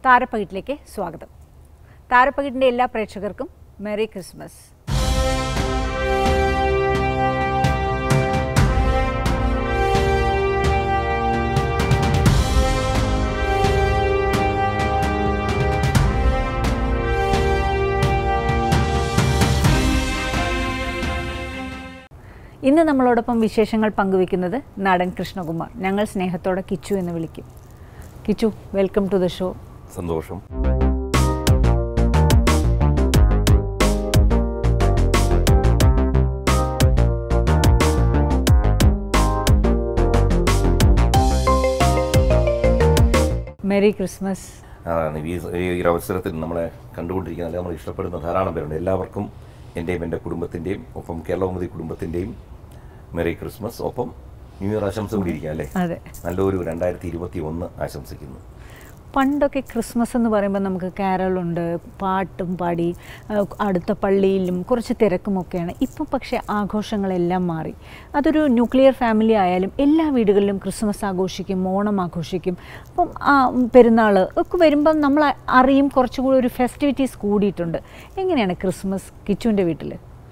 താരപ്പകിട്ടിലേക്ക് സ്വാഗതം താരപ്പകിട്ടിൻ്റെ എല്ലാ പ്രേക്ഷകർക്കും മെറി ക്രിസ്മസ് ഇന്ന് നമ്മളോടൊപ്പം വിശേഷങ്ങൾ പങ്കുവെക്കുന്നത് നടൻ കൃഷ്ണകുമാർ ഞങ്ങൾ സ്നേഹത്തോടെ കിച്ചു എന്ന് വിളിക്കും Kichu welcome to the show സന്തോഷം മെറി ക്രിസ്മസ് അതാണ് ഈ ഈ ഒരു അവസരത്തിൽ നമ്മളെ കണ്ടുകൊണ്ടിരിക്കുന്ന അല്ലെങ്കിൽ നമ്മൾ ഇഷ്ടപ്പെടുന്ന ധാരാളം പേരുണ്ട് എല്ലാവർക്കും എൻ്റെയും എൻ്റെ കുടുംബത്തിൻ്റെയും ഒപ്പം കേരളമുതി കുടുംബത്തിൻ്റെയും മെറി ക്രിസ്മസ് ഒപ്പം ന്യൂ ഇയർ ആശംസ കൂടി ഇരിക്കാം അല്ലേ അതെ നല്ലൊരു രണ്ടായിരത്തി ഇരുപത്തി ഒന്ന് ആശംസിക്കുന്നു പണ്ടൊക്കെ ക്രിസ്മസ് എന്ന് പറയുമ്പോൾ നമുക്ക് കാരളുണ്ട് പാട്ടും പാടി ആ, അടുത്ത പള്ളിയിലും കുറച്ച് തിരക്കുമൊക്കെയാണ് ഇപ്പം പക്ഷേ ആഘോഷങ്ങളെല്ലാം മാറി അതൊരു ന്യൂക്ലിയർ ഫാമിലി ആയാലും എല്ലാ വീടുകളിലും ക്രിസ്മസ് ആഘോഷിക്കും ഓണം ആഘോഷിക്കും അപ്പം ആ പെരുന്നാൾ ഒക്കെ വരുമ്പം നമ്മൾ അറിയും കുറച്ചുകൂടി ഒരു ഫെസ്റ്റിവിറ്റീസ് കൂടിയിട്ടുണ്ട് എങ്ങനെയാണ് ക്രിസ്മസ് കിച്ചുവിൻ്റെ വീട്ടിൽ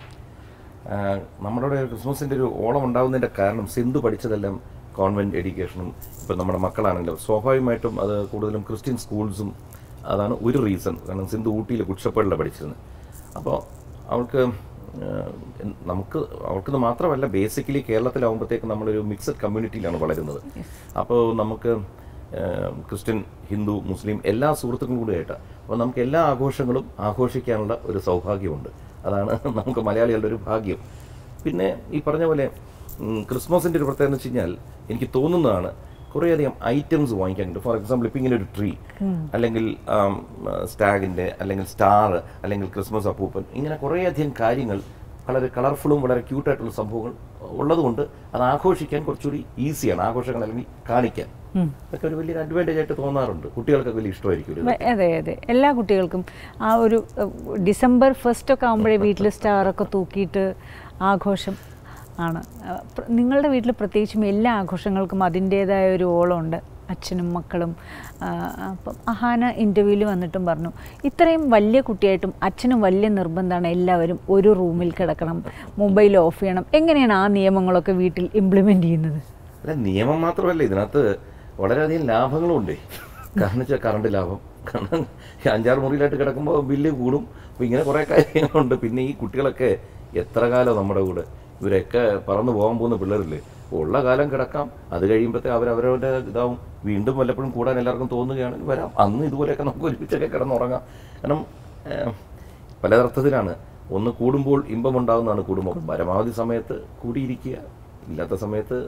ആ, നമ്മുടെ ഇവിടെ ക്രിസ്മസിൻ്റെ ഒരു ഓളം ഉണ്ടാകുന്നതിൻ്റെ കാരണം സിന്ധു പഠിച്ചതെല്ലാം കോൺവെൻറ്റ് എഡ്യൂക്കേഷനും ഇപ്പം നമ്മുടെ മക്കളാണെങ്കിലും സ്വാഭാവികമായിട്ടും അത് കൂടുതലും ക്രിസ്ത്യൻ സ്കൂൾസും അതാണ് ഒരു റീസൺ കാരണം സിന്ധു ഊട്ടിയിൽ കുക്ഷപ്പള്ളിലാണ് പഠിച്ചിരുന്നത് അപ്പോൾ അവൾക്ക് ആ, നമുക്ക് അവൾക്കത് മാത്രമല്ല ബേസിക്കലി കേരളത്തിലാവുമ്പോഴത്തേക്ക് നമ്മളൊരു മിക്സഡ് കമ്മ്യൂണിറ്റിയിലാണ് വളരുന്നത് അപ്പോൾ നമുക്ക് ആ, ക്രിസ്ത്യൻ ഹിന്ദു മുസ്ലിം എല്ലാ സുഹൃത്തുക്കളും കൂടിയായിട്ട് അപ്പോൾ നമുക്ക് എല്ലാ ആഘോഷങ്ങളും ആഘോഷിക്കാനുള്ള ഒരു സൗഭാഗ്യമുണ്ട് അതാണ് നമുക്ക് മലയാളികളുടെ ഒരു ഭാഗ്യം പിന്നെ ഈ പറഞ്ഞ പോലെ ഉം, ക്രിസ്മസിൻ്റെ ഒരു പ്രത്യേകത എന്ന് വെച്ച് കഴിഞ്ഞാൽ എനിക്ക് തോന്നുന്നതാണ് കുറേയധികം ഐറ്റംസ് വാങ്ങിക്കാൻ കിട്ടും ഫോർ എക്സാമ്പിൾ ഇപ്പം ഇങ്ങനെ ഒരു ട്രീ അല്ലെങ്കിൽ സ്റ്റാഗിൻ്റെ അല്ലെങ്കിൽ സ്റ്റാർ അല്ലെങ്കിൽ ക്രിസ്മസ് അപ്പൂപ്പൻ ഇങ്ങനെ കുറേയധികം കാര്യങ്ങൾ വളരെ കളർഫുള്ളും വളരെ ക്യൂട്ടായിട്ടുള്ള സംഭവങ്ങൾ ഉള്ളതുകൊണ്ട് അത് ആഘോഷിക്കാൻ കുറച്ചുകൂടി ഈസിയാണ് ആഘോഷങ്ങൾ അല്ലെങ്കിൽ കാണിക്കാൻ അതൊക്കെ ഒരു വലിയൊരു അഡ്വാൻറ്റേജ് ആയിട്ട് തോന്നാറുണ്ട് കുട്ടികൾക്കൊക്കെ വലിയ ഇഷ്ടമായിരിക്കും ഇത്. വ- അതെ അതെ എല്ലാ കുട്ടികൾക്കും ആ ഒരു അഹ്, ഡിസംബർ ഫസ്റ്റ് ഒക്കെ ആകുമ്പോഴേ വീട്ടിൽ സ്റ്റാറൊക്കെ തൂക്കിയിട്ട് ആഘോഷം ആണ് അഹ്, പ്ര- നിങ്ങളുടെ വീട്ടിൽ പ്രത്യേകിച്ചും എല്ലാ ആഘോഷങ്ങൾക്കും അതിൻ്റേതായ ഒരു ഓളമുണ്ട് അച്ഛനും മക്കളും ആ, അപ്പം അഹാന ഇൻ്റർവ്യൂവിൽ വന്നിട്ടും പറഞ്ഞു ഇത്രയും വലിയ കുട്ടിയായിട്ടും അച്ഛനും വലിയ നിർബന്ധമാണ് എല്ലാവരും ഒരു റൂമിൽ കിടക്കണം മൊബൈൽ ഓഫ് ചെയ്യണം എങ്ങനെയാണ് ആ നിയമങ്ങളൊക്കെ വീട്ടിൽ ഇംപ്ലിമെൻ്റ് ചെയ്യുന്നത് അല്ല നിയമം മാത്രമല്ല ഇതിനകത്ത് വളരെയധികം ലാഭങ്ങളും ഉണ്ട് കാരണം വെച്ചാൽ കറണ്ട് ലാഭം കാരണം ഈ അഞ്ചാറ് മുറിയിലായിട്ട് കിടക്കുമ്പോൾ ബില്ല് കൂടും അപ്പോൾ ഇങ്ങനെ കുറേ കാര്യങ്ങളുണ്ട് പിന്നെ ഈ കുട്ടികളൊക്കെ എത്ര കാലം നമ്മുടെ കൂടെ ഇവരൊക്കെ പറന്നു പോകാൻ പോകുന്ന പിള്ളേരില്ലേ ഉള്ള കാലം കിടക്കാം അത് കഴിയുമ്പോഴത്തേ അവരവരുടെ ഇതാവും വീണ്ടും വല്ലപ്പോഴും കൂടാൻ എല്ലാവർക്കും തോന്നുകയാണെങ്കിൽ വരാം അന്ന് ഇതുപോലെയൊക്കെ നമുക്ക് ഒരുമിച്ചൊക്കെ കിടന്നുറങ്ങാം കാരണം ഏഹ്, പലതർത്ഥത്തിലാണ് ഒന്ന് കൂടുമ്പോൾ ഇമ്പമുണ്ടാകുന്നതാണ് കുടുംബം പരമാവധി സമയത്ത് കൂടിയിരിക്കുക ഇല്ലാത്ത സമയത്ത്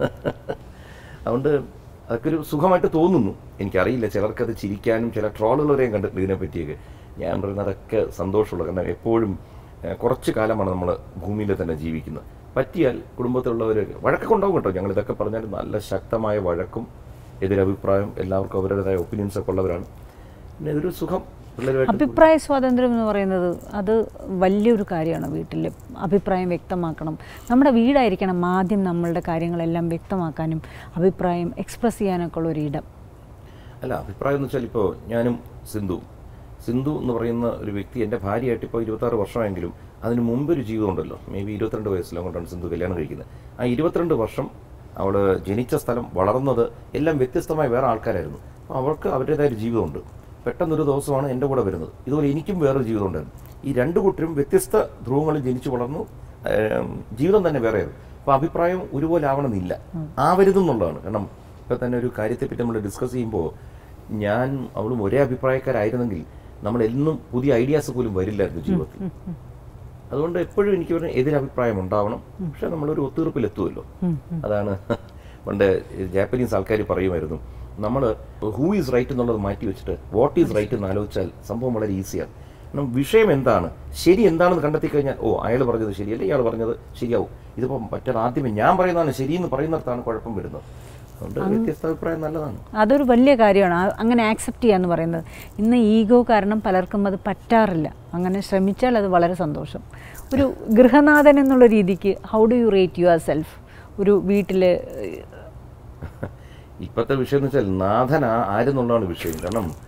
അതുകൊണ്ട് അതൊക്കെ ഒരു സുഖമായിട്ട് തോന്നുന്നു എനിക്കറിയില്ല ചിലർക്കത് ചിരിക്കാനും ചില ട്രോളുകൾ വരെയും കണ്ടിട്ടുണ്ട് ഇതിനെ പറ്റിയൊക്കെ ഞാൻ പറയുന്നത് അതൊക്കെ സന്തോഷമുള്ള കാരണം എപ്പോഴും ഏഹ്, കുറച്ച് കാലമാണ് നമ്മൾ ഭൂമിയിൽ തന്നെ ജീവിക്കുന്നത് പറ്റിയാൽ കുടുംബത്തിലുള്ളവർ വഴക്കൊക്കെ ഉണ്ടാവും കേട്ടോ ഞങ്ങൾ ഇതൊക്കെ പറഞ്ഞാൽ നല്ല ശക്തമായ വഴക്കും എതിരഭിപ്രായം എല്ലാവർക്കും അവരുടേതായ ഒപ്പീനിയൻസ് ഒക്കെ ഉള്ളവരാണ് പിന്നെ ഇതൊരു സുഖം പിള്ളേരുമായിട്ട് അഭിപ്രായ സ്വാതന്ത്ര്യം എന്ന് പറയുന്നത് അത് വലിയൊരു കാര്യമാണ് വീട്ടിൽ അഭിപ്രായം വ്യക്തമാക്കണം നമ്മുടെ വീടായിരിക്കണം ആദ്യം നമ്മളുടെ കാര്യങ്ങളെല്ലാം വ്യക്തമാക്കാനും അഭിപ്രായം എക്സ്പ്രസ് ചെയ്യാനൊക്കെ ഉള്ള ഒരു ഇടം അല്ല അഭിപ്രായം എന്ന് വെച്ചാൽ ഇപ്പോൾ ഞാനും സിന്ധു സിന്ധു എന്ന് പറയുന്ന ഒരു വ്യക്തി എൻ്റെ ഭാര്യയായിട്ട് ഇപ്പോൾ ഇരുപത്താറ് വർഷമായെങ്കിലും അതിന് മുമ്പ് ഒരു ജീവിതം ഉണ്ടല്ലോ മേ ബി ഇരുപത്തിരണ്ട് വയസ്സിലും കൊണ്ടാണ് സിന്ധു കല്യാണം കഴിക്കുന്നത് ആ ഇരുപത്തിരണ്ട് വർഷം അവൾ ജനിച്ച സ്ഥലം വളർന്നത് എല്ലാം വ്യത്യസ്തമായ വേറെ ആൾക്കാരായിരുന്നു അപ്പോൾ അവൾക്ക് അവരുടേതായ ഒരു ജീവിതമുണ്ട് പെട്ടെന്നൊരു ദിവസമാണ് എൻ്റെ കൂടെ വരുന്നത് ഇതുപോലെ എനിക്കും വേറൊരു ജീവിതം ഉണ്ടായിരുന്നു ഈ രണ്ട് കൂട്ടരും വ്യത്യസ്ത ധ്രുവങ്ങളിൽ ജനിച്ചു വളർന്നു ഏം, ജീവിതം തന്നെ വേറെയായിരുന്നു അപ്പോൾ അഭിപ്രായം ഒരുപോലെ ആവണമെന്നില്ല ആവരുതെന്നുള്ളതാണ് കാരണം ഇപ്പം തന്നെ ഒരു കാര്യത്തെപ്പറ്റി നമ്മൾ ഡിസ്കസ് ചെയ്യുമ്പോൾ ഞാൻ അവളും ഒരേ അഭിപ്രായക്കാരായിരുന്നെങ്കിൽ നമ്മൾ എന്നും പുതിയ ഐഡിയാസ് പോലും വരില്ലായിരുന്നു ജീവിതത്തിൽ അതുകൊണ്ട് എപ്പോഴും എനിക്ക് ഒരു എതിരഭിപ്രായം ഉണ്ടാവണം പക്ഷെ നമ്മളൊരു ഒത്തീർപ്പിലെത്തുമല്ലോ അതാണ് പണ്ട് ജാപ്പനീസ് ആൾക്കാർ പറയുമായിരുന്നു നമ്മൾ ഹൂ ഈസ് റൈറ്റ് എന്നുള്ളത് മാറ്റി വെച്ചിട്ട് വാട്ട് ഈസ് റൈറ്റ് എന്ന് ആലോചിച്ചാൽ സംഭവം വളരെ ഈസിയാണ് കാരണം വിഷയം എന്താണ് ശരി എന്താണെന്ന് കണ്ടെത്തി കഴിഞ്ഞാൽ ഓ അയാൾ പറഞ്ഞത് ശരിയല്ല ഇയാൾ പറഞ്ഞത് ശരിയാവും ഇതിപ്പം മറ്റൊരു ആദ്യമേ ഞാൻ പറയുന്നതാണ് ശരിയെന്ന് പറയുന്നിടത്താണ് കുഴപ്പം വരുന്നത് അതുകൊണ്ട് വ്യത്യസ്ത അഭിപ്രായം നല്ലതാണ് അതൊരു വലിയ കാര്യമാണ് ആ- അങ്ങനെ ആക്സെപ്റ്റ് ചെയ്യുക എന്ന് പറയുന്നത് ഇന്ന് ഈഗോ കാരണം പലർക്കും അത് പറ്റാറില്ല അങ്ങനെ ശ്രമിച്ചാൽ അത് വളരെ സന്തോഷം ഒരു ഗൃഹനാഥൻ എന്നുള്ള രീതിക്ക് how do you rate yourself ഒരു വീട്ടിൽ ഇപ്പോഴത്തെ വിഷയം എന്ന് വെച്ചാൽ നാഥൻ ആ- ആരെന്നുള്ളതാണ് വിഷയം കാരണം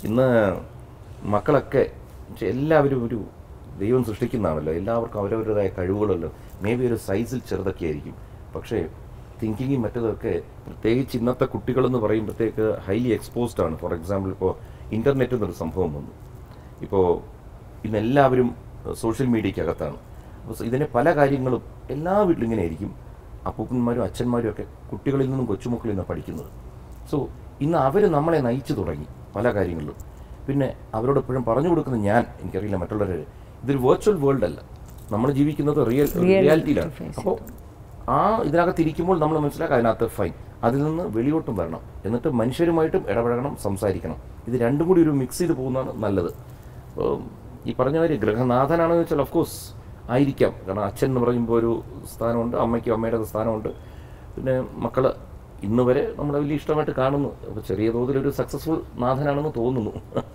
ഇന്ന് മക്കളൊക്കെ പക്ഷെ എല്ലാവരും ഒരു ദൈവം സൃഷ്ടിക്കുന്നതാണല്ലോ എല്ലാവർക്കും അവരവരുടേതായ കഴിവുകളല്ലോ മേ ബി ഒരു സൈസിൽ ചെറുതൊക്കെ ആയിരിക്കും പക്ഷേ തിങ്കിങ്ങും മറ്റതൊക്കെ പ്രത്യേകിച്ച് ഇന്നത്തെ കുട്ടികളെന്ന് പറയുമ്പോഴത്തേക്ക് ഹൈലി എക്സ്പോസ്ഡ് ആണ് ഫോർ എക്സാമ്പിൾ ഇപ്പോൾ ഇൻ്റർനെറ്റ് എന്നൊരു സംഭവം വന്നു ഇപ്പോൾ ഇന്ന് എല്ലാവരും സോഷ്യൽ മീഡിയക്കകത്താണ് അപ്പോൾ ഇതിനെ പല കാര്യങ്ങളും എല്ലാ വീട്ടിലും ഇങ്ങനെ ആയിരിക്കും അപ്പൂപ്പന്മാരും അച്ഛന്മാരും ഒക്കെ കുട്ടികളിൽ നിന്നും കൊച്ചുമക്കളിൽ നിന്നാണ് പഠിക്കുന്നത് സോ ഇന്ന് അവർ നമ്മളെ നയിച്ചു തുടങ്ങി പല കാര്യങ്ങളിലും പിന്നെ അവരോട് എപ്പോഴും പറഞ്ഞു കൊടുക്കുന്ന ഞാൻ എനിക്കറിയില്ല മറ്റുള്ളവർ ഇതൊരു വെർച്വൽ വേൾഡ് അല്ല നമ്മൾ ജീവിക്കുന്നത് റിയൽ റിയാലിറ്റിയിലാണ് അപ്പോൾ ആ ഇതിനകത്ത് ഇരിക്കുമ്പോൾ നമ്മൾ മനസ്സിലാക്കുക അതിനകത്ത് ഫൈൻ അതിൽ നിന്ന് വെളിയോട്ടും വരണം എന്നിട്ട് മനുഷ്യരുമായിട്ടും ഇടപഴകണം സംസാരിക്കണം ഇത് രണ്ടും കൂടി ഒരു മിക്സ് ചെയ്ത് പോകുന്നതാണ് നല്ലത് അപ്പോൾ ഈ പറഞ്ഞ കാര്യം ഗൃഹനാഥനാണെന്ന് വെച്ചാൽ ഓഫ് കോഴ്സ് ആയിരിക്കാം കാരണം അച്ഛൻ എന്ന് പറയുമ്പോൾ ഒരു സ്ഥാനമുണ്ട് അമ്മയ്ക്കും അമ്മയുടെ സ്ഥാനമുണ്ട് പിന്നെ മക്കൾ ഇന്ന് വരെ നമ്മളെ വലിയ ഇഷ്ടമായിട്ട് കാണുന്നു അപ്പോൾ ചെറിയ തോതിലൊരു സക്സസ്ഫുൾ നാഥനാണെന്ന് തോന്നുന്നു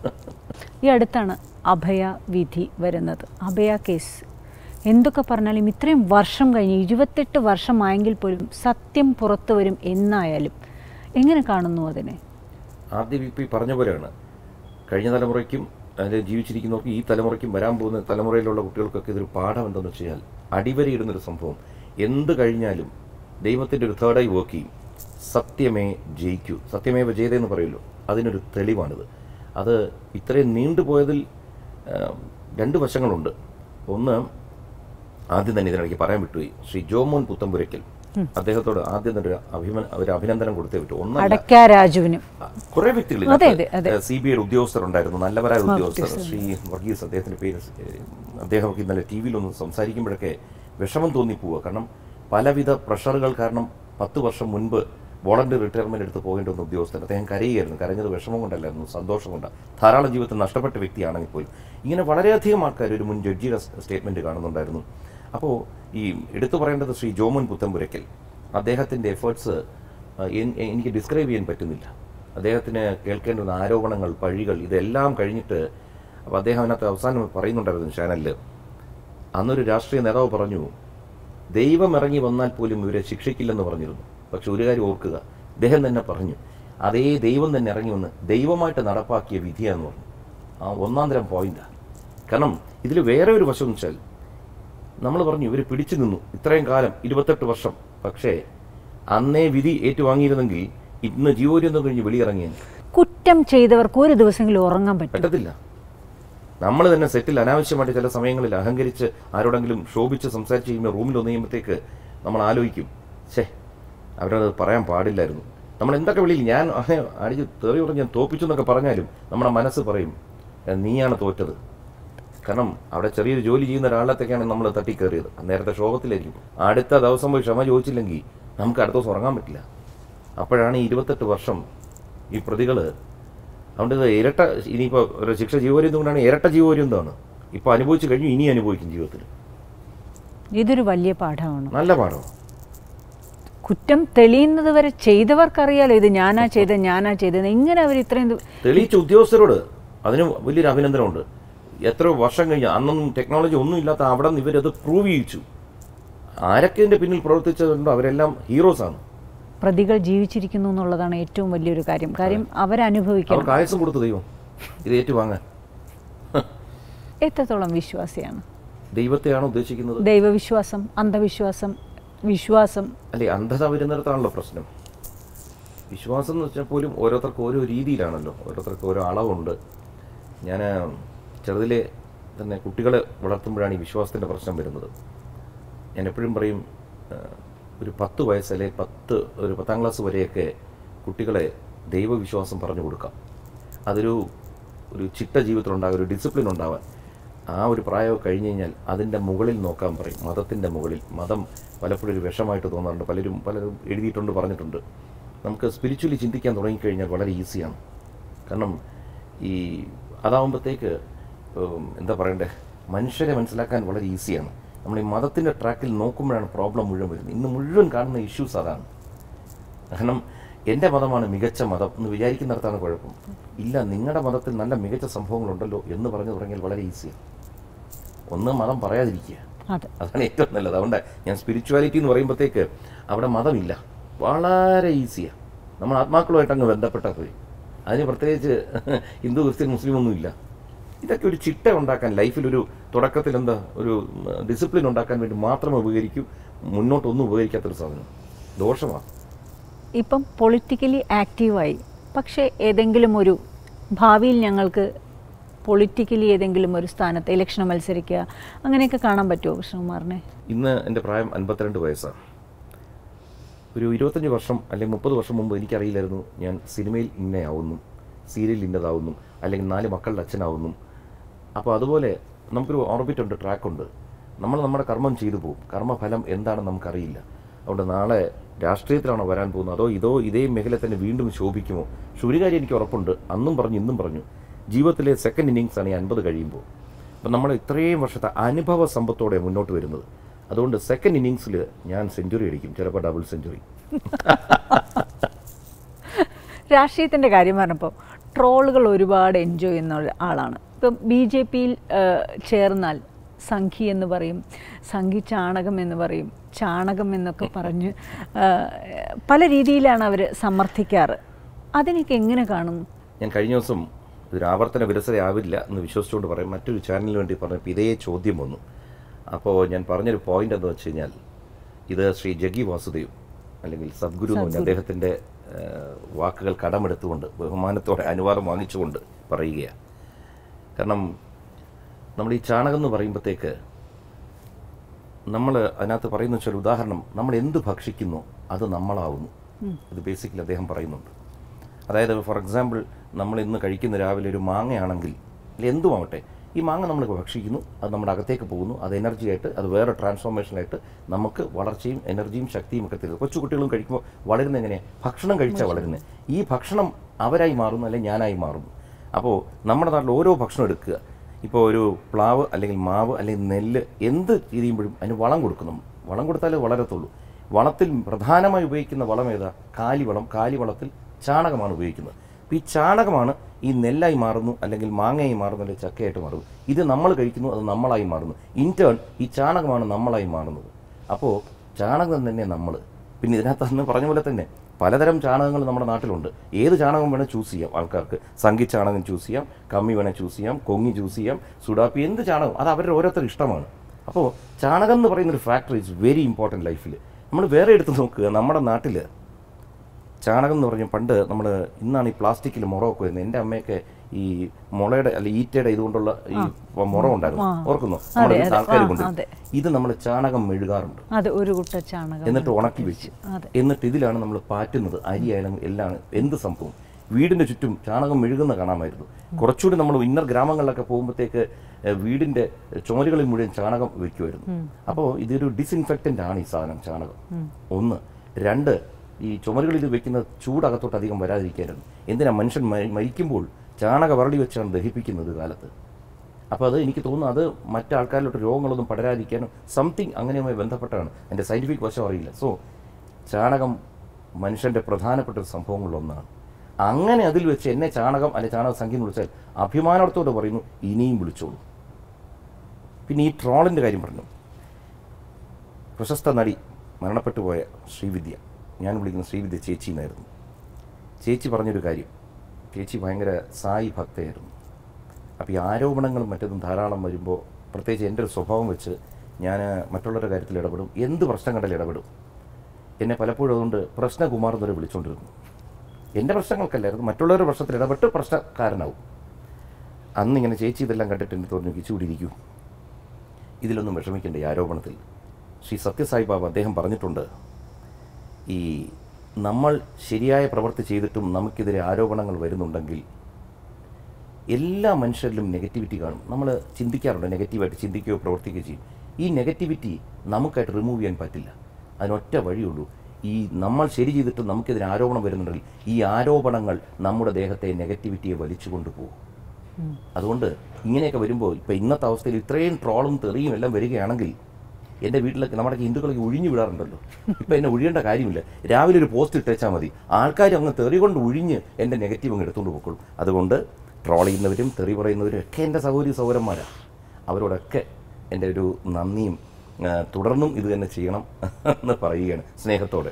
ഈ അടുത്താണ് അഭയ വിധി വരുന്നത് അഭയ കേസ് എന്തൊക്കെ പറഞ്ഞാലും ഇത്രയും വർഷം കഴിഞ്ഞ് ഇരുപത്തെട്ട് വർഷമായെങ്കിൽ പോലും സത്യം പുറത്തു വരും എന്നായാലും എങ്ങനെ കാണുന്നു അതിനെ ആദ്യം ഇപ്പോൾ ഈ പറഞ്ഞ പോലെയാണ് കഴിഞ്ഞ തലമുറയ്ക്കും അതിൽ ജീവിച്ചിരിക്കുന്നവർക്ക് ഈ തലമുറയ്ക്കും വരാൻ പോകുന്ന തലമുറയിലുള്ള കുട്ടികൾക്കൊക്കെ ഇതൊരു പാഠം എന്തെന്ന് വെച്ച് കഴിഞ്ഞാൽ അടിവരയിടുന്നൊരു സംഭവം എന്ത് കഴിഞ്ഞാലും ദൈവത്തിൻ്റെ ഒരു തേർഡ് ഐ വർക്ക് ചെയ്യും സത്യമേ ജയിക്കൂ സത്യമേവ ജയതയെന്ന് പറയുമല്ലോ അതിനൊരു തെളിവാണിത് അത് ഇത്രയും നീണ്ടുപോയതിൽ ആ, രണ്ട് വശങ്ങളുണ്ട് ഒന്ന് ആദ്യം തന്നെ ഇതിനിടയ്ക്ക് പറയാൻ വിട്ടുപോയി ശ്രീ ജോമോൻ പുത്തമ്പുരയ്ക്കൽ അദ്ദേഹത്തോട് ആദ്യം തന്നെ ഒരു അഭിമ ഒരു അഭിനന്ദനം കൊടുത്തേ പറ്റൂ ഒന്നല്ല അടക്കാ രാജുവിനും കുറെ വ്യക്തികൾ അതെ, അതെ, അതെ. സി ബി ഐ ഉദ്യോഗസ്ഥരുണ്ടായിരുന്നു നല്ലവരായ ഉദ്യോഗസ്ഥർ ശ്രീ വർഗീസ് അദ്ദേഹത്തിന്റെ പേര് ഏഹ്, അദ്ദേഹമൊക്കെ ഇന്നലെ ടി വിയിലൊന്ന് സംസാരിക്കുമ്പോഴൊക്കെ വിഷമം തോന്നിപ്പോവുക കാരണം പലവിധ പ്രഷറുകൾ കാരണം പത്ത് വർഷം മുൻപ് വോളണ്ടറി റിട്ടയർമെന്റ് എടുത്ത് പോകേണ്ട ഒരു ഉദ്യോഗസ്ഥൻ അദ്ദേഹം കരയുകയായിരുന്നു കരഞ്ഞത് വിഷമം കൊണ്ടല്ലായിരുന്നു സന്തോഷം കൊണ്ടാണ് ധാരാളം ജീവിതത്തിൽ നഷ്ടപ്പെട്ട വ്യക്തിയാണെങ്കിൽ പോലും ഇങ്ങനെ വളരെയധികം ആൾക്കാർ ഒരു മുൻ ജഡ്ജിയുടെ സ്റ്റേറ്റ്മെന്റ് കാണുന്നുണ്ടായിരുന്നു അപ്പോൾ ഈ എടുത്തു പറയേണ്ടത് ശ്രീ ജോമൻ പുത്തമ്പുരയ്ക്കൽ അദ്ദേഹത്തിന്റെ എഫേർട്സ് എനിക്ക് ഡിസ്ക്രൈബ് ചെയ്യാൻ പറ്റുന്നില്ല അദ്ദേഹത്തിന് കേൾക്കേണ്ടുന്ന ആരോപണങ്ങൾ പഴികൾ ഇതെല്ലാം കഴിഞ്ഞിട്ട് അപ്പോൾ അദ്ദേഹം അതിനകത്ത് അവസാനം പറയുന്നുണ്ടായിരുന്നു ചാനലിൽ അന്നൊരു രാഷ്ട്രീയ നേതാവ് പറഞ്ഞു ദൈവം ഇറങ്ങി വന്നാൽ പോലും ഇവരെ ശിക്ഷിക്കില്ലെന്ന് പറഞ്ഞിരുന്നു പക്ഷെ ഒരു കാര്യം ഓർക്കുക അദ്ദേഹം തന്നെ പറഞ്ഞു അതേ ദൈവം തന്നെ ഇറങ്ങി വന്ന് ദൈവമായിട്ട് നടപ്പാക്കിയ വിധിയാന്ന് പറഞ്ഞു ആ ഒന്നാം തരം പോയിന്റാണ് കാരണം ഇതിൽ വേറെ ഒരു വശം എന്ന് വെച്ചാൽ നമ്മൾ പറഞ്ഞു ഇവർ പിടിച്ചു നിന്നു ഇത്രയും കാലം ഇരുപത്തെട്ട് വർഷം പക്ഷേ അന്നേ വിധി ഏറ്റുവാങ്ങിയിരുന്നെങ്കിൽ ഇന്ന് ജീവോര്യന്തം കഴിഞ്ഞ് വെളിയിറങ്ങിയ കുറ്റം ചെയ്തവർക്ക് ഒരു ദിവസമെങ്കിലും ഉറങ്ങാൻ പറ്റും പറ്റത്തില്ല നമ്മൾ തന്നെ സെറ്റിൽ അനാവശ്യമായിട്ട് ചില സമയങ്ങളിൽ അഹങ്കരിച്ച് ആരോടെങ്കിലും ശോഭിച്ച് സംസാരിച്ച് കഴിയുമ്പോൾ റൂമിൽ ഒന്ന് കഴിയുമ്പോഴത്തേക്ക് നമ്മൾ ആലോചിക്കും ഛേ അവരത് പറയാൻ പാടില്ലായിരുന്നു നമ്മൾ എന്തൊക്കെ വിളിയിൽ ഞാൻ അങ്ങനെ അടിച്ച് തെറി പറഞ്ഞ് ഞാൻ തോപ്പിച്ചു എന്നൊക്കെ പറഞ്ഞാലും നമ്മുടെ മനസ്സ് പറയും "എ, നീയാണ് തോറ്റത് കാരണം അവിടെ ചെറിയൊരു ജോലി ചെയ്യുന്ന ഒരാളത്തേക്കാണ് നമ്മൾ തട്ടിക്കയറിയത് നേരത്തെ ശോകത്തിലായിരിക്കും അടുത്ത ദിവസം പോയി ക്ഷമ ചോദിച്ചില്ലെങ്കിൽ നമുക്ക് അടുത്ത ദിവസം ഉറങ്ങാൻ പറ്റില്ല അപ്പോഴാണ് ഈ ഇരുപത്തെട്ട് വർഷം ഈ പ്രതികൾ അതുകൊണ്ട് ഇത് ഇരട്ട ഇനിയിപ്പോൾ ഒരു ശിക്ഷ ജീവപര്യന്തം കൊണ്ടാണ് ഇരട്ട ജീവപര്യന്തമാണ് ഇപ്പോൾ അനുഭവിച്ചു കഴിഞ്ഞു ഇനി അനുഭവിക്കും ജീവിതത്തിൽ ഇതൊരു വലിയ പാഠമാണ് നല്ല പാഠം കുറ്റം തെളിയുന്നത് വരെ ചെയ്തവർക്കറിയാലോ ഇത് ഞാനാ ചെയ്തത് ഞാനാ ചെയ്തത് ഇങ്ങനെ അവർ ഇത്രയും ദി- തെളിയിച്ച ഉദ്യോഗസ്ഥരോട് അതിന് വലിയൊരു അഭിനന്ദനമുണ്ട് എത്ര വർഷം കഴിഞ്ഞ് അന്നൊന്നും ടെക്നോളജി ഒന്നും ഇല്ലാത്ത അവിടെ നിന്ന് ഇവരത് പ്രൂവ് ചെയ്യിച്ചു ആരൊക്കെ ഇതിൻ്റെ പിന്നിൽ പ്രവർത്തിച്ചതുണ്ടോ അവരെല്ലാം ഹീറോസാണ് പ്രതികൾ ജീവിച്ചിരിക്കുന്നു എന്നുള്ളതാണ് ഏറ്റവും വലിയൊരു കാര്യം കാര്യം അവരനുഭവിക്കണം അവർക്ക് ആയുസം കൊടുത്തു ദൈവം ഇത് ഏറ്റുവാങ്ങാൻ എത്രത്തോളം വിശ്വാസിയാണ് ദൈവത്തെയാണ് ഉദ്ദേശിക്കുന്നത് ദൈവവിശ്വാസം അന്ധവിശ്വാസം വിശ്വാസം അല്ലെ അന്ധത വരുന്നിടത്താണല്ലോ പ്രശ്നം വിശ്വാസം എന്ന് വെച്ചാൽ പോലും ഓരോരുത്തർക്ക് ഓരോ രീതിയിലാണല്ലോ ഓരോരുത്തർക്ക് ഓരോ അളവുണ്ട് ഞാൻ ചെറുതിലെ തന്നെ കുട്ടികളെ വളർത്തുമ്പോഴാണ് ഈ വിശ്വാസത്തിൻ്റെ പ്രശ്നം വരുന്നത് ഞാൻ എപ്പോഴും പറയും ആ, ഒരു പത്ത് വയസ്സ് അല്ലെങ്കിൽ പത്ത് ഒരു പത്താം ക്ലാസ് വരെയൊക്കെ കുട്ടികളെ ദൈവവിശ്വാസം പറഞ്ഞു കൊടുക്കാം അതൊരു ഒരു ചിട്ട ജീവിതത്തിലുണ്ടാകും ഒരു ഡിസിപ്ലിൻ ഉണ്ടാവാൻ ആ ഒരു പ്രായം കഴിഞ്ഞ് കഴിഞ്ഞാൽ അതിൻ്റെ മുകളിൽ നോക്കാൻ പറയും മതത്തിൻ്റെ മുകളിൽ മതം പലപ്പോഴും ഒരു വിഷമായിട്ട് തോന്നാറുണ്ട് പലരും പലരും എഴുതിയിട്ടുണ്ട് പറഞ്ഞിട്ടുണ്ട് നമുക്ക് സ്പിരിച്വലി ചിന്തിക്കാൻ തുടങ്ങിക്കഴിഞ്ഞാൽ വളരെ ഈസിയാണ് കാരണം ഈ അതാവുമ്പോഴത്തേക്ക് ഉം, എന്താ പറയണ്ടേ മനുഷ്യരെ മനസ്സിലാക്കാൻ വളരെ ഈസിയാണ് നമ്മൾ ഈ മതത്തിൻ്റെ ട്രാക്കിൽ നോക്കുമ്പോഴാണ് പ്രോബ്ലം മുഴുവൻ വരുന്നത് ഇന്ന് മുഴുവൻ കാണുന്ന ഇഷ്യൂസ് അതാണ് കാരണം എൻ്റെ മതമാണ് മികച്ച മതം എന്ന് വിചാരിക്കുന്നിടത്താണ് കുഴപ്പം ഇല്ല നിങ്ങളുടെ മതത്തിൽ നല്ല മികച്ച സംഭവങ്ങളുണ്ടല്ലോ എന്ന് പറഞ്ഞു തുടങ്ങിയാൽ വളരെ ഈസിയാണ് ഒന്ന് മതം പറയാതിരിക്കുക അതെ അതാണ് ഏറ്റവും നല്ലത് അതുകൊണ്ട് ഞാൻ സ്പിരിച്വാലിറ്റി എന്ന് പറയുമ്പോഴത്തേക്ക് അവിടെ മതമില്ല വളരെ ഈസിയാണ് നമ്മൾ ആത്മാക്കളുമായിട്ട് അങ്ങ് ബന്ധപ്പെട്ടാൽ പോയി അതിന് പ്രത്യേകിച്ച് ഹിന്ദു ക്രിസ്ത്യൻ മുസ്ലിം ഒന്നുമില്ല ഇതൊക്കെ ഒരു ചിട്ട ഉണ്ടാക്കാൻ ലൈഫിൽ ഒരു തുടക്കത്തിൽ എന്താ ഒരു ഡിസിപ്ലിൻ ഉണ്ടാക്കാൻ വേണ്ടി മാത്രം ഉപകരിക്കൂ മുന്നോട്ടൊന്നും ഉപകരിക്കാത്തൊരു സാധനം ദോഷമാണ് ഇപ്പം പൊളിറ്റിക്കലി ആക്റ്റീവായി പക്ഷേ ഏതെങ്കിലും ഒരു ഭാവിയിൽ ഞങ്ങൾക്ക് പൊളിറ്റിക്കലി ഏതെങ്കിലും ഒരു സ്ഥാനത്ത് ഇലക്ഷൻ മത്സരിക്കുക അങ്ങനെയൊക്കെ കാണാൻ പറ്റുമോ കൃഷ്ണകുമാറിനെ ഇന്ന് എൻ്റെ പ്രായം അൻപത്തിരണ്ട് വയസ്സാണ് ഒരു ഇരുപത്തഞ്ച് വർഷം അല്ലെങ്കിൽ മുപ്പത് വർഷം മുമ്പ് എനിക്കറിയില്ലായിരുന്നു ഞാൻ സിനിമയിൽ ഇന്നയാവുന്നു സീരിയൽ ഇന്നതാവുന്നു അല്ലെങ്കിൽ നാല് മക്കളുടെ അച്ഛനാവുന്നു അപ്പോൾ അതുപോലെ നമുക്കൊരു ഓർബിറ്റ് ഉണ്ട് ട്രാക്കുണ്ട് നമ്മൾ നമ്മുടെ കർമ്മം ചെയ്തു പോകും കർമ്മഫലം എന്താണെന്ന് നമുക്കറിയില്ല അതുകൊണ്ട് നാളെ രാഷ്ട്രീയത്തിലാണോ വരാൻ പോകുന്നത് അതോ ഇതോ ഇതേ മേഖല തന്നെ വീണ്ടും ശോഭിക്കുമോ പക്ഷെ ഒരു കാര്യം എനിക്ക് ഉറപ്പുണ്ട് അന്നും പറഞ്ഞു ഇന്നും പറഞ്ഞു ജീവിതത്തിലെ സെക്കൻഡ് ഇന്നിങ്സ് ആണ് ഈ അൻപത് കഴിയുമ്പോൾ അപ്പം നമ്മൾ ഇത്രയും വർഷത്തെ അനുഭവ സമ്പത്തോടെ മുന്നോട്ട് വരുന്നത് അതുകൊണ്ട് സെക്കൻഡ് ഇന്നിങ്സിൽ ഞാൻ സെഞ്ചുറി അടിക്കും ചിലപ്പോൾ ഡബിൾ സെഞ്ചുറി രാഷ്ട്രീയത്തിൻ്റെ കാര്യം പറഞ്ഞപ്പോൾ ട്രോളുകൾ ഒരുപാട് എൻജോയ് ചെയ്യുന്ന ഒരു ആളാണ് ഇപ്പം ബി ജെ പിയിൽ ചേർന്നാൽ സംഘി എന്ന് പറയും സംഘി ചാണകം എന്ന് പറയും ചാണകം എന്നൊക്കെ പറഞ്ഞ് ആ, പല രീതിയിലാണ് അവർ സമർത്ഥിക്കാറ് അതിനൊക്കെ എങ്ങനെ കാണുന്നു ഞാൻ കഴിഞ്ഞ ദിവസം ഇതൊരു ആവർത്തന വിരസതയാവില്ല എന്ന് വിശ്വസിച്ചുകൊണ്ട് പറയും മറ്റൊരു ചാനലിന് വേണ്ടി പറഞ്ഞപ്പോൾ ഇതേ ചോദ്യം വന്നു അപ്പോൾ ഞാൻ പറഞ്ഞൊരു പോയിന്റ് എന്ന് വെച്ച് കഴിഞ്ഞാൽ ഇത് ശ്രീ ജഗി വാസുദേവ് അല്ലെങ്കിൽ സദ്ഗുരു എന്ന് പറഞ്ഞ അദ്ദേഹത്തിൻ്റെ വാക്കുകൾ കടമെടുത്തുകൊണ്ട് ബഹുമാനത്തോടെ അനുവാദം വാങ്ങിച്ചുകൊണ്ട് പറയുകയാണ് കാരണം നമ്മൾ ഈ ചാണകം എന്ന് പറയുമ്പോഴത്തേക്ക് നമ്മൾ അതിനകത്ത് പറയുന്ന വെച്ചാൽ ഉദാഹരണം നമ്മൾ എന്ത് ഭക്ഷിക്കുന്നു അത് നമ്മളാവുന്നു ഇത് ബേസിക്കലി അദ്ദേഹം പറയുന്നുണ്ട് അതായത് ഫോർ എക്സാമ്പിൾ നമ്മൾ ഇന്ന് കഴിക്കുന്ന രാവിലെ ഒരു മാങ്ങയാണെങ്കിൽ അല്ലെങ്കിൽ എന്തുമാവട്ടെ ഈ മാങ്ങ നമ്മൾ ഭക്ഷിക്കുന്നു അത് നമ്മുടെ അകത്തേക്ക് പോകുന്നു അത് എനർജി ആയിട്ട് അത് വേറെ ട്രാൻസ്ഫോർമേഷനായിട്ട് നമുക്ക് വളർച്ചയും എനർജിയും ശക്തിയും ഒക്കെ തരുന്നു കൊച്ചു കുട്ടികളും കഴിക്കുമ്പോൾ വളരുന്ന എങ്ങനെയാണ് ഭക്ഷണം കഴിച്ചാൽ വളരുന്നത് ഈ ഭക്ഷണം അവരായി മാറുന്നു അല്ലെങ്കിൽ ഞാനായി മാറുന്നു അപ്പോൾ നമ്മുടെ നാട്ടിൽ ഓരോ ഭക്ഷണം എടുക്കുക ഇപ്പോൾ ഒരു പ്ലാവ് അല്ലെങ്കിൽ മാവ് അല്ലെങ്കിൽ നെല്ല് എന്ത് ചെയ്യുമ്പോഴും അതിന് വളം കൊടുക്കണം വളം കൊടുത്താലേ വളരത്തുള്ളൂ വളത്തിൽ പ്രധാനമായി ഉപയോഗിക്കുന്ന വളം ഏതാ കാലിവളം കാലിവളത്തിൽ ചാണകമാണ് ഉപയോഗിക്കുന്നത് അപ്പോൾ ഈ ചാണകമാണ് ഈ നെല്ലായി മാറുന്നു അല്ലെങ്കിൽ മാങ്ങയായി മാറുന്നു അല്ലെങ്കിൽ ചക്കയായിട്ട് മാറുന്നു ഇത് നമ്മൾ കഴിക്കുന്നു അത് നമ്മളായി മാറുന്നു ഇൻ ടേൺ ഈ ചാണകമാണ് നമ്മളായി മാറുന്നത് അപ്പോൾ ചാണകം തന്നെ നമ്മൾ പിന്നെ ഇതിനകത്ത് അന്ന് പറഞ്ഞ പോലെ തന്നെ പലതരം ചാണകങ്ങൾ നമ്മുടെ നാട്ടിലുണ്ട് ഏത് ചാണകം വേണേൽ ചൂസ് ചെയ്യാം ആൾക്കാർക്ക് സംഗി ചാണകം ചൂസ് ചെയ്യാം കമ്മി വേണേൽ ചൂസ് ചെയ്യാം കൊങ്ങി ചൂസ് ചെയ്യാം സുഡാപ്പി എന്ത് ചാണകം അത് അവരുടെ ഓരോരുത്തർ ഇഷ്ടമാണ് അപ്പോൾ ചാണകം എന്ന് പറയുന്ന ഒരു ഫാക്ടർ ഇസ് വെരി ഇമ്പോർട്ടൻറ്റ് ലൈഫിൽ നമ്മൾ വേറെ എടുത്ത് നോക്കുക നമ്മുടെ നാട്ടിൽ ചാണകം എന്ന് പറഞ്ഞാൽ പണ്ട് നമ്മൾ ഇന്നാണ് ഈ പ്ലാസ്റ്റിക്കിൽ മുറമൊക്കെ വരുന്നത് എൻ്റെ അമ്മയൊക്കെ ഈ മുളയുടെ അല്ല ഈറ്റയുടെ ഇതുകൊണ്ടുള്ള ഈ മുറം ഉണ്ടായിരുന്നു ഓർക്കുന്നു നമ്മുടെ അതെ, വീട്ടിൽ അതെ. ആൾക്കാർ ആ, കൊണ്ട് അതെ. ഇത് നമ്മൾ ചാണകം മെഴുകാറുണ്ട് അത് ഒരു കുട്ട ചാണകം എന്നിട്ട് ഉണക്കി വെച്ച് അതെ. എന്നിട്ട് ഇതിലാണ് നമ്മൾ പാറ്റുന്നത് അരിയായാലും എല്ലാം എന്ത് സംഭവം വീടിന്റെ ചുറ്റും ചാണകം മെഴുകുന്ന കാണാമായിരുന്നു കുറച്ചുകൂടി നമ്മൾ ഇന്നർ ഗ്രാമങ്ങളിലൊക്കെ പോകുമ്പോഴത്തേക്ക് ഏഹ്, വീടിന്റെ ചുമരുകളിൽ മുഴുവൻ ചാണകം വെക്കുമായിരുന്നു അപ്പോൾ ഇതൊരു ഡിസിൻഫെക്റ്റന്റ് ആണ് ഈ സാധനം ചാണകം ഒന്ന് രണ്ട് ഈ ചുമരുകളിൽ വെക്കുന്ന ചൂടകത്തോട്ട് അധികം വരാതിരിക്കായിരുന്നു എന്തിനാ മനുഷ്യൻ മരി- മരിക്കുമ്പോൾ ചാണക വരളി വെച്ചാണ് ദഹിപ്പിക്കുന്നത് കാലത്ത് അപ്പോൾ അത് എനിക്ക് തോന്നുന്നു അത് മറ്റാൾക്കാരിലോട്ട് രോഗങ്ങളൊന്നും പടരാതിരിക്കാനും സംതിങ് അങ്ങനെയുമായി ബന്ധപ്പെട്ടാണ് എൻ്റെ സയൻറ്റിഫിക് വശം അറിയില്ല സോ ചാണകം മനുഷ്യൻ്റെ പ്രധാനപ്പെട്ട ഒരു സംഭവങ്ങളിലൊന്നാണ് അങ്ങനെ അതിൽ വെച്ച് എന്നെ ചാണകം അല്ലെ ചാണക സംഖ്യ എന്ന് വിളിച്ചാൽ അഭിമാനത്തോടെ പറയുന്നു ഇനിയും വിളിച്ചോളൂ പിന്നെ ഈ ട്രോളിൻ്റെ കാര്യം പറഞ്ഞു പ്രശസ്ത നടി മരണപ്പെട്ടു പോയ ശ്രീവിദ്യ ഞാൻ വിളിക്കുന്ന ശ്രീവിദ്യ ചേച്ചി എന്നായിരുന്നു ചേച്ചി പറഞ്ഞൊരു കാര്യം ചേച്ചി ഭയങ്കര സായി ഭക്തയായിരുന്നു അപ്പോൾ ഈ ആരോപണങ്ങളും മറ്റതും ധാരാളം വരുമ്പോൾ പ്രത്യേകിച്ച് എൻ്റെ ഒരു സ്വഭാവം വെച്ച് ഞാൻ മറ്റുള്ളവരുടെ കാര്യത്തിൽ ഇടപെടും എന്ത് പ്രശ്നം കണ്ടാലും ഇടപെടും എന്നെ പലപ്പോഴും അതുകൊണ്ട് പ്രശ്നകുമാർ എന്നൊരു വിളിച്ചുകൊണ്ടിരുന്നു എൻ്റെ പ്രശ്നങ്ങൾക്കല്ലായിരുന്നു മറ്റുള്ളവരുടെ പ്രശ്നത്തിൽ ഇടപെട്ട് പ്രശ്നക്കാരനാവും അന്ന് ഇങ്ങനെ ചേച്ചി ഇതെല്ലാം കണ്ടിട്ട് എനിക്ക് തോന്നി കിച്ചുകൂടി ഇരിക്കൂ ഇതിലൊന്നും വിഷമിക്കേണ്ട ഈ ആരോപണത്തിൽ ശ്രീ സത്യസായി ബാബ അദ്ദേഹം പറഞ്ഞിട്ടുണ്ട് ഈ നമ്മൾ ശരിയായ പ്രവൃത്തി ചെയ്തിട്ടും നമുക്കെതിരെ ആരോപണങ്ങൾ വരുന്നുണ്ടെങ്കിൽ എല്ലാ മനുഷ്യരിലും നെഗറ്റിവിറ്റി കാണും നമ്മൾ ചിന്തിക്കാറുണ്ട് നെഗറ്റീവായിട്ട് ചിന്തിക്കുകയോ പ്രവർത്തിക്കുകയോ ചെയ്യും ഈ നെഗറ്റിവിറ്റി നമുക്കായിട്ട് റിമൂവ് ചെയ്യാൻ പറ്റില്ല അതിനൊറ്റ വഴിയുള്ളൂ ഈ നമ്മൾ ശരി ചെയ്തിട്ട് നമുക്കെതിരെ ആരോപണം വരുന്നുണ്ടെങ്കിൽ ഈ ആരോപണങ്ങൾ നമ്മുടെ ദേഹത്തെ നെഗറ്റിവിറ്റിയെ വലിച്ചു കൊണ്ടുപോകും അതുകൊണ്ട് ഇങ്ങനെയൊക്കെ വരുമ്പോൾ ഇപ്പം ഇന്നത്തെ അവസ്ഥയിൽ ഇത്രയും ട്രോളും തെറിയും എല്ലാം വരികയാണെങ്കിൽ എൻ്റെ വീട്ടിലൊക്കെ നമ്മുടെ ഹിന്ദുക്കളൊക്കെ ഒഴിഞ്ഞു വിടാറുണ്ടല്ലോ ഇപ്പം എന്നെ ഒഴിയേണ്ട കാര്യമില്ല രാവിലെ ഒരു പോസ്റ്റ് ഇട്ടേച്ചാൽ മതി ആൾക്കാർ അങ്ങ് തെറി കൊണ്ട് ഒഴിഞ്ഞ് എൻ്റെ നെഗറ്റീവ് അങ്ങ് എടുത്തുകൊണ്ട് പോയിക്കോളും അതുകൊണ്ട് ട്രോൾ ചെയ്യുന്നവരും തെറി പറയുന്നവരും ഒക്കെ എൻ്റെ സഹോദരി സൗരന്മാരാണ് അവരോടൊക്കെ എൻ്റെ ഒരു നന്ദിയും ആ, തുടർന്നും ഇത് തന്നെ ചെയ്യണം എന്ന് പറയുകയാണ് സ്നേഹത്തോടെ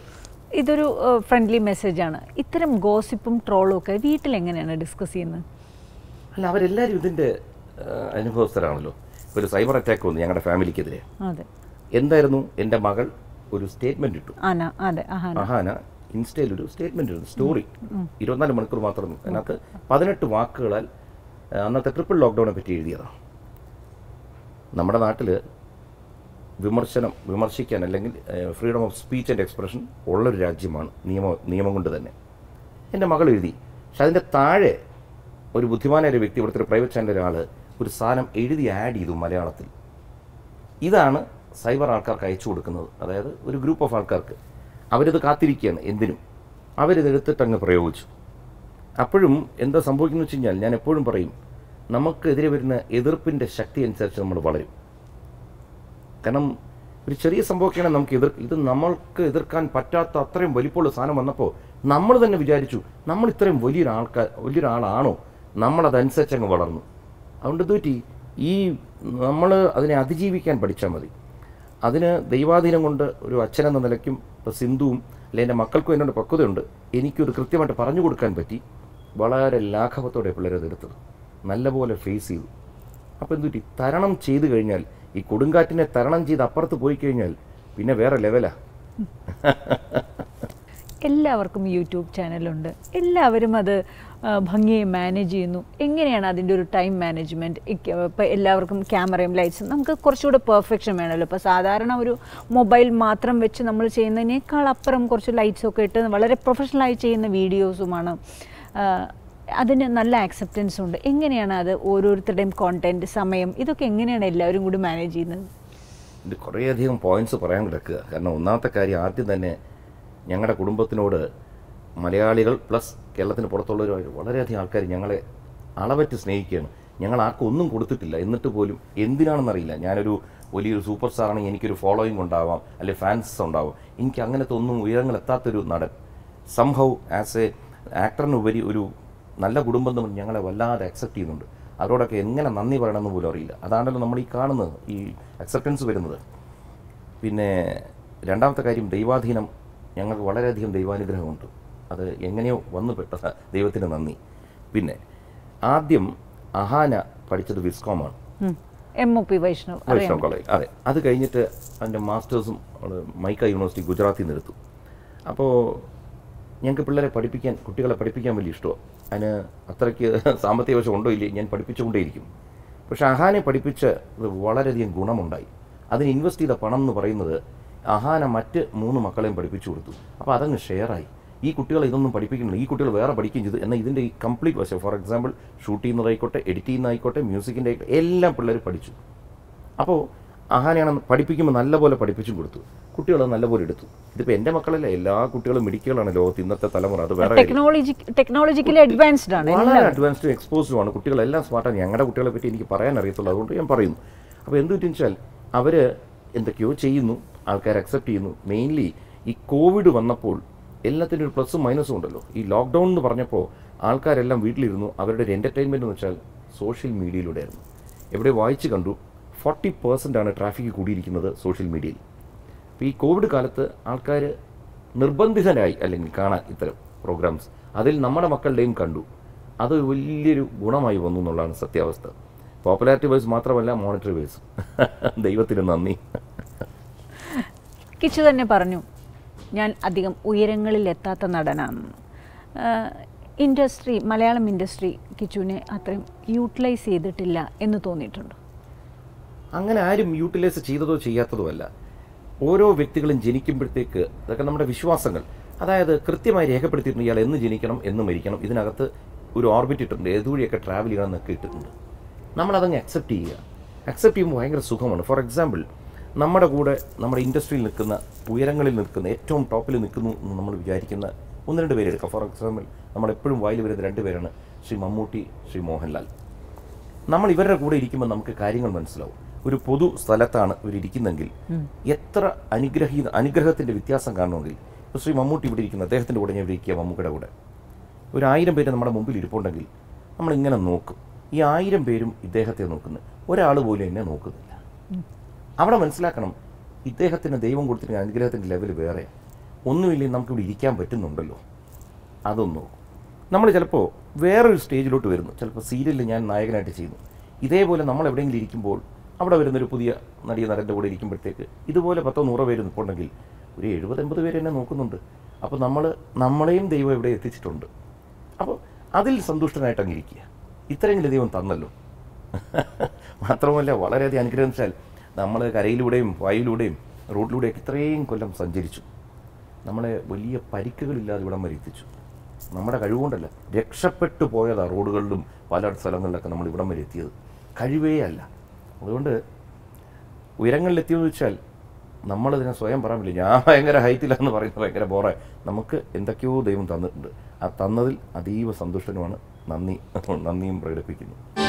ഇതൊരു ഫ്രണ്ട്ലി മെസ്സേജാണ് ഇത്തരം ഗോസിപ്പും ട്രോളും ഒക്കെ വീട്ടിൽ എങ്ങനെയാണ് ഡിസ്കസ് ചെയ്യുന്നത് അല്ല അവരെല്ലാവരും ഇതിൻ്റെ അനുഭവസ്ഥരാണല്ലോ ഇപ്പോൾ ഒരു സൈബർ അറ്റാക്ക് വന്നു ഞങ്ങളുടെ ഫാമിലിക്കെതിരെ അതെ എന്തായിരുന്നു എൻ്റെ മകൾ ഒരു സ്റ്റേറ്റ്മെൻറ്റ് ഇട്ടു ആന അതെ അഹാന അഹാന ഇൻസ്റ്റയിൽ ഒരു സ്റ്റേറ്റ്മെന്റ് ഉണ്ട് സ്റ്റോറി ഇരുപത്തിനാല് മണിക്കൂർ മാത്രം അതിനകത്ത് പതിനെട്ട് വാക്കുകളാൽ ആ, അന്നത്തെ ട്രിപ്പിൾ ലോക്ക്ഡൗണെ പറ്റി എഴുതിയതാണ് നമ്മുടെ നാട്ടിൽ വിമർശനം വിമർശിക്കാൻ അല്ലെങ്കിൽ freedom of speech and expression ഉള്ളൊരു രാജ്യമാണ് നിയമ നിയമം കൊണ്ട് തന്നെ എൻ്റെ മകൾ എഴുതി പക്ഷെ അതിൻ്റെ താഴെ ഒരു ബുദ്ധിമാനായ ഒരു വ്യക്തി ഇവിടുത്തെ ഒരു പ്രൈവറ്റ് ചാനൽ ഒരാൾ ഒരു സാധനം എഴുതി ആഡ് ചെയ്തു മലയാളത്തിൽ ഇതാണ് സൈബർ ആൾക്കാർക്ക് അയച്ചു കൊടുക്കുന്നത് അതായത് ഒരു ഗ്രൂപ്പ് ഓഫ് ആൾക്കാർക്ക് അവരിത് കാത്തിരിക്കുകയാണ് എന്തിനും അവരിത് എടുത്തിട്ട് അങ്ങ് പ്രയോഗിച്ചു അപ്പോഴും എന്താ സംഭവിക്കുന്നത് വെച്ച് കഴിഞ്ഞാൽ ഞാൻ എപ്പോഴും പറയും നമുക്കെതിരെ വരുന്ന എതിർപ്പിൻ്റെ ശക്തി അനുസരിച്ച് നമ്മൾ വളരും കാരണം ഒരു ചെറിയ സംഭവമൊക്കെയാണ് നമുക്ക് എതിർ ഇത് നമ്മൾക്ക് എതിർക്കാൻ പറ്റാത്ത അത്രയും വലിപ്പമുള്ള സാധനം വന്നപ്പോൾ നമ്മൾ തന്നെ വിചാരിച്ചു നമ്മൾ ഇത്രയും വലിയൊരു ആൾക്കാർ വലിയൊരാളാണോ നമ്മളതനുസരിച്ച് അങ്ങ് വളർന്നു അതുകൊണ്ട് ഇത് പറ്റി ഈ നമ്മൾ അതിനെ അതിജീവിക്കാൻ പഠിച്ചാൽ മതി അതിന് ദൈവാധീനം കൊണ്ട് ഒരു അച്ഛനെന്ന നിലയ്ക്കും ഇപ്പോൾ സിന്ധുവും അല്ലെങ്കിൽ എൻ്റെ മക്കൾക്കും എന്നോട് പക്വതയുണ്ട് എനിക്കത് കൃത്യമായിട്ട് പറഞ്ഞു കൊടുക്കാൻ പറ്റി വളരെ ലാഘവത്തോടെ പിള്ളേരത് എടുത്തത് നല്ലപോലെ ഫേസ് ചെയ്തു അപ്പോൾ എന്തു പറ്റി തരണം ചെയ്തു കഴിഞ്ഞാൽ ഈ കൊടുങ്കാറ്റിനെ തരണം ചെയ്ത് അപ്പുറത്ത് പോയി കഴിഞ്ഞാൽ പിന്നെ വേറെ ലെവലാ എല്ലാവർക്കും യൂട്യൂബ് ചാനലുണ്ട് എല്ലാവരും അത് ആ, ഭംഗിയായി മാനേജ് ചെയ്യുന്നു എങ്ങനെയാണ് അതിൻ്റെ ഒരു ടൈം മാനേജ്മെൻറ്റ് ഇപ്പോൾ എല്ലാവർക്കും ക്യാമറയും ലൈറ്റ്സും നമുക്ക് കുറച്ചുകൂടെ പെർഫെക്ഷൻ വേണമല്ലോ ഇപ്പോൾ സാധാരണ ഒരു മൊബൈൽ മാത്രം വെച്ച് നമ്മൾ ചെയ്യുന്നതിനേക്കാൾ അപ്പുറം കുറച്ച് ലൈറ്റ്സൊക്കെ ഇട്ട് വളരെ പ്രൊഫഷണലായി ചെയ്യുന്ന വീഡിയോസുമാണ് ആ, അതിന് നല്ല ആക്സെപ്റ്റൻസ് ഉണ്ട് എങ്ങനെയാണ് അത് ഓരോരുത്തരുടെയും കോണ്ടൻറ്റ് സമയം ഇതൊക്കെ എങ്ങനെയാണ് എല്ലാവരും കൂടി മാനേജ് ചെയ്യുന്നത് ഇത് കുറേയധികം പോയിന്റ്സ് പറയാൻ കിടക്കുക കാരണം ഒന്നാമത്തെ കാര്യം ആദ്യം തന്നെ ഞങ്ങളുടെ കുടുംബത്തിനോട് മലയാളികൾ പ്ലസ് കേരളത്തിന് പുറത്തുള്ളവർ വളരെയധികം ആൾക്കാർ ഞങ്ങളെ അളവറ്റ് സ്നേഹിക്കുകയാണ് ഞങ്ങൾ ആർക്കും ഒന്നും കൊടുത്തിട്ടില്ല എന്നിട്ട് പോലും എന്തിനാണെന്നറിയില്ല ഞാനൊരു വലിയൊരു സൂപ്പർ സ്റ്റാറാണെങ്കിൽ എനിക്കൊരു ഫോളോയിങ് ഉണ്ടാവാം അല്ലെങ്കിൽ ഫാൻസ് ഉണ്ടാവാം എനിക്ക് അങ്ങനത്തെ ഒന്നും ഉയരങ്ങളെത്താത്തൊരു നടൻ സംഭവ് ആസ് എ ആക്ടറിനുപരി ഒരു നല്ല കുടുംബം തമ്മിൽ ഞങ്ങളെ വല്ലാതെ അക്സെപ്റ്റ് ചെയ്യുന്നുണ്ട് അവരോടൊക്കെ എങ്ങനെ നന്ദി പറയണമെന്ന് പോലും അറിയില്ല അതാണല്ലോ നമ്മൾ ഈ കാണുന്നത് ഈ അക്സെപ്റ്റൻസ് വരുന്നത് പിന്നെ രണ്ടാമത്തെ കാര്യം ദൈവാധീനം ഞങ്ങൾക്ക് വളരെയധികം ദൈവാനുഗ്രഹമുണ്ട് അത് എങ്ങനെയോ വന്നു പെട്ട ദൈവത്തിന് നന്ദി പിന്നെ ആദ്യം അഹാന പഠിച്ചത് വിസ്കോമാണ് എം ഒ പി വൈഷ്ണവ് അറിയാം വൈഷ്ണവ് കോളേജ് അതെ അത് കഴിഞ്ഞിട്ട് അതിൻ്റെ മാസ്റ്റേഴ്സും അവള് മൈക്ക യൂണിവേഴ്സിറ്റി ഗുജറാത്തിൽ നിന്ന് എടുത്തു അപ്പോൾ ഞങ്ങൾക്ക് പിള്ളേരെ പഠിപ്പിക്കാൻ കുട്ടികളെ പഠിപ്പിക്കാൻ വലിയ ഇഷ്ടമാണ് അതിന് അത്രയ്ക്ക് സാമ്പത്തിക വശം ഉണ്ടോ ഇല്ലേ ഞാൻ പഠിപ്പിച്ചുകൊണ്ടേയിരിക്കും പക്ഷേ അഹാനെ പഠിപ്പിച്ച് ഇത് വളരെയധികം ഗുണമുണ്ടായി അതിന് ഇൻവെസ്റ്റ് ചെയ്ത പണം എന്ന് പറയുന്നത് അഹാന മറ്റ് മൂന്ന് മക്കളെയും പഠിപ്പിച്ചു കൊടുത്തു അപ്പോൾ അതങ്ങ് ഷെയറായി ഈ കുട്ടികളെ ഇതൊന്നും പഠിപ്പിക്കുന്നില്ല ഈ കുട്ടികൾ വേറെ പഠിക്കുകയും ചെയ്തു എന്നാൽ ഇതിൻ്റെ ഈ കംപ്ലീറ്റ് വശം ഫോർ എക്സാമ്പിൾ ഷൂട്ട് ചെയ്യുന്നതായിക്കോട്ടെ എഡിറ്റ് ചെയ്യുന്നതായിക്കോട്ടെ മ്യൂസിക്കിൻ്റെ ആയിക്കോട്ടെ എല്ലാം പിള്ളേർ പഠിച്ചു അപ്പോൾ അഹാനെയാണ് പഠിപ്പിക്കുമ്പോൾ നല്ലപോലെ പഠിപ്പിച്ചും കൊടുത്തു കുട്ടികൾ നല്ലപോലെ എടുത്തു ഇതിപ്പോൾ എൻ്റെ മക്കളല്ല എല്ലാ കുട്ടികളും മിടിക്കുകളാണ് ലോകത്ത് ഇന്നത്തെ തലമുറ അത് വേറെ കാര്യം. ടെക്നോളജി ടെക്നോളജിക്കലി അഡ്വാൻസ്ഡ് ആണ് വളരെ അഡ്വാൻസ്ഡും എക്സ്പോസ്ഡും ആണ് കുട്ടികളെല്ലാം സ്മാർട്ടാണ് ഞങ്ങളുടെ കുട്ടികളെ പറ്റി എനിക്ക് പറയാൻ അറിയത്തുള്ളൂ അതുകൊണ്ട് ഞാൻ പറയുന്നു അപ്പോൾ എന്ത് പറ്റുമെന്ന് വെച്ചാൽ അവർ എന്തൊക്കെയോ ചെയ്യുന്നു ആൾക്കാർ അക്സെപ്റ്റ് ചെയ്യുന്നു മെയിൻലി ഈ കോവിഡ് വന്നപ്പോൾ എല്ലാത്തിനും ഒരു പ്ലസും മൈനസും ഉണ്ടല്ലോ ഈ ലോക്ക്ഡൗൺ എന്ന് പറഞ്ഞപ്പോൾ ആൾക്കാരെല്ലാം വീട്ടിലിരുന്നു അവരുടെ ഒരു എൻ്റർടൈൻമെൻറ്റ് എന്ന് വെച്ചാൽ സോഷ്യൽ മീഡിയയിലൂടെ ആയിരുന്നു എവിടെ വായിച്ച് കണ്ടു ഫോർട്ടി പെർസെൻ്റ് ആണ് ട്രാഫിക് കൂടിയിരിക്കുന്നത് സോഷ്യൽ മീഡിയയിൽ അപ്പോൾ ഈ കോവിഡ് കാലത്ത് ആൾക്കാർ നിർബന്ധിതരായി അല്ലെങ്കിൽ കാണാൻ ഇത്തരം പ്രോഗ്രാംസ് അതിൽ നമ്മുടെ മക്കളുടെയും കണ്ടു അത് വലിയൊരു ഗുണമായി വന്നു എന്നുള്ളതാണ് സത്യാവസ്ഥ പോപ്പുലാരിറ്റി വൈസ് മാത്രമല്ല മോണിറ്ററി വൈസ് ദൈവത്തിന് നന്ദി കിച്ചു തന്നെ പറഞ്ഞു ഞാൻ അധികം ഉയരങ്ങളിൽ എത്താത്ത നടനാണ് ഇൻഡസ്ട്രി മലയാളം ഇൻഡസ്ട്രി കിച്ചുവിനെ അത്രയും യൂട്ടിലൈസ് ചെയ്തിട്ടില്ല എന്ന് തോന്നിയിട്ടുണ്ടോ അങ്ങനെ ആരും യൂട്ടിലൈസ് ചെയ്തതോ ചെയ്യാത്തതോ അല്ല ഓരോ വ്യക്തികളും ജനിക്കുമ്പോഴത്തേക്ക് അതൊക്കെ നമ്മുടെ വിശ്വാസങ്ങൾ അതായത് കൃത്യമായി രേഖപ്പെടുത്തിയിട്ടുണ്ട് ഇയാൾ എന്ന് ജനിക്കണം എന്ന് മരിക്കണം ഇതിനകത്ത് ഒരു ഓർബിറ്റ് ഇട്ടിട്ടുണ്ട് ഏതുവഴിയൊക്കെ ട്രാവൽ ചെയ്യണം എന്നൊക്കെ ഇട്ടിട്ടുണ്ട് നമ്മളതങ്ങ് അക്സെപ്റ്റ് ചെയ്യുക അക്സെപ്റ്റ് ചെയ്യുമ്പോൾ ഭയങ്കര സുഖമാണ് ഫോർ എക്സാമ്പിൾ നമ്മുടെ കൂടെ നമ്മുടെ ഇൻഡസ്ട്രിയിൽ നിൽക്കുന്ന ഉയരങ്ങളിൽ നിൽക്കുന്ന ഏറ്റവും ടോപ്പിൽ നിൽക്കുന്നു എന്ന് നമ്മൾ വിചാരിക്കുന്ന ഒന്ന് രണ്ട് പേര് എടുക്കാം ഫോർ എക്സാമ്പിൾ നമ്മളെപ്പോഴും വായിൽ വരുന്ന രണ്ട് പേരാണ് ശ്രീ മമ്മൂട്ടി ശ്രീ മോഹൻലാൽ നമ്മൾ ഇവരുടെ കൂടെ ഇരിക്കുമ്പോൾ നമുക്ക് കാര്യങ്ങൾ മനസ്സിലാവും ഒരു പൊതു സ്ഥലത്താണ് ഇവർ ഇരിക്കുന്നെങ്കിൽ എത്ര അനുഗ്രഹീ അനുഗ്രഹത്തിൻ്റെ വ്യത്യാസം കാണണമെങ്കിൽ ഇപ്പോൾ ശ്രീ മമ്മൂട്ടി ഇവിടെ ഇരിക്കുന്ന അദ്ദേഹത്തിൻ്റെ കൂടെ ഞാൻ ഇവിടെ ഇരിക്കുക മമ്മൂക്കയുടെ കൂടെ ഒരു ആയിരം പേര് നമ്മുടെ മുമ്പിൽ ഇരിപ്പുണ്ടെങ്കിൽ നമ്മളിങ്ങനെ നോക്കും ഈ ആയിരം പേരും ഇദ്ദേഹത്തെ നോക്കുന്നു ഒരാൾ പോലും എന്നെ നോക്കുന്നില്ല അവിടെ മനസ്സിലാക്കണം ഇദ്ദേഹത്തിന് ദൈവം കൊടുത്തിരിക്കുന്ന അനുഗ്രഹത്തിൻ്റെ ലെവൽ വേറെ ഒന്നുമില്ലെങ്കിൽ നമുക്കിവിടെ ഇരിക്കാൻ പറ്റുന്നുണ്ടല്ലോ അതൊന്ന് നോക്കും നമ്മൾ ചിലപ്പോൾ വേറൊരു സ്റ്റേജിലോട്ട് വരുന്നു ചിലപ്പോൾ സീരിയലിൽ ഞാൻ നായകനായിട്ട് ചെയ്യുന്നു ഇതേപോലെ നമ്മൾ എവിടെയെങ്കിലും ഇരിക്കുമ്പോൾ അവിടെ വരുന്നൊരു പുതിയ നടിയ നടൻ്റെ കൂടെ ഇരിക്കുമ്പോഴത്തേക്ക് ഇതുപോലെ പത്തോ നൂറോ പേര് നിൽപ്പുണ്ടെങ്കിൽ ഒരു എഴുപത് എൺപത് പേര് എന്നെ നോക്കുന്നുണ്ട് അപ്പോൾ നമ്മൾ നമ്മളെയും ദൈവം ഇവിടെ എത്തിച്ചിട്ടുണ്ട് അപ്പോൾ അതിൽ സന്തുഷ്ടനായിട്ട് അങ്ങ് ഇരിക്കുക ഇത്രയെങ്കിലും ദൈവം തന്നല്ലോ മാത്രമല്ല വളരെയധികം അനുഗ്രഹം വെച്ചാൽ നമ്മൾ കരയിലൂടെയും വായുവിലൂടെയും റോഡിലൂടെയൊക്കെ ഇത്രയും കൊല്ലം സഞ്ചരിച്ചു നമ്മളെ വലിയ പരിക്കുകളില്ലാതെ ഇവിടം വരെ എത്തിച്ചു നമ്മുടെ കഴിവുകൊണ്ടല്ല രക്ഷപ്പെട്ടു പോയതാ റോഡുകളിലും പല സ്ഥലങ്ങളിലൊക്കെ നമ്മൾ ഇവിടം വരെ എത്തിയത് കഴിവേ അല്ല അതുകൊണ്ട് ഉയരങ്ങളിലെത്തിയെന്ന് വെച്ചാൽ നമ്മളതിനെ സ്വയം പറയാൻ ഞാൻ ഭയങ്കര ഹൈറ്റിലാന്ന് പറയുന്നത് ഭയങ്കര ബോറ നമുക്ക് എന്തൊക്കെയോ ദൈവം തന്നിട്ടുണ്ട് ആ തന്നതിൽ അതീവ സന്തുഷ്ടനുമാണ് നന്ദി നന്ദിയും പ്രകടിപ്പിക്കുന്നു